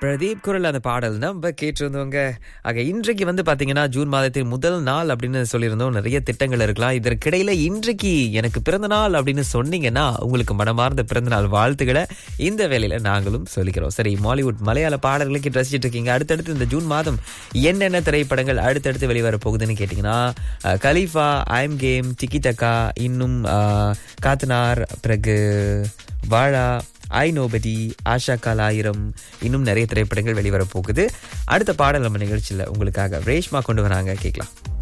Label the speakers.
Speaker 1: பிரதீப் குரல் அந்த பாடல் நம்ம கேட்டிருந்தவங்க ஆக இன்றைக்கு வந்து பாத்தீங்கன்னா ஜூன் மாதத்தின் முதல் நாள் அப்படின்னு சொல்லியிருந்தோம் நிறைய திட்டங்கள் இருக்கலாம் இதற்கிடையில இன்றைக்கு எனக்கு பிறந்த நாள் அப்படின்னு சொன்னீங்கன்னா உங்களுக்கு மனமார்ந்த பிறந்த நாள் வாழ்த்துக்களை இந்த வேலையில நாங்களும் சொல்லிக்கிறோம் சரி மாலிவுட் மலையாள பாடல்களுக்கு ரசிச்சிட்டு இருக்கீங்க அடுத்தடுத்து இந்த ஜூன் மாதம் என்னென்ன திரைப்படங்கள் அடுத்தடுத்து வெளிவர போகுதுன்னு கேட்டீங்கன்னா அஹ், கலீஃபா ஐம் கேம் டிக்கி டக்கா இன்னும் அஹ், காத்தனார் பிறகு வாழா ஐ நோபடி ஆஷா கால் ஆயிரம் இன்னும் நிறைய திரைப்படங்கள் வெளிவர போகுது அடுத்த பாடல் நம்ம நிகழ்ச்சியில் உங்களுக்காக ரேஷ்மா கொண்டு வராங்க கேட்கலாம்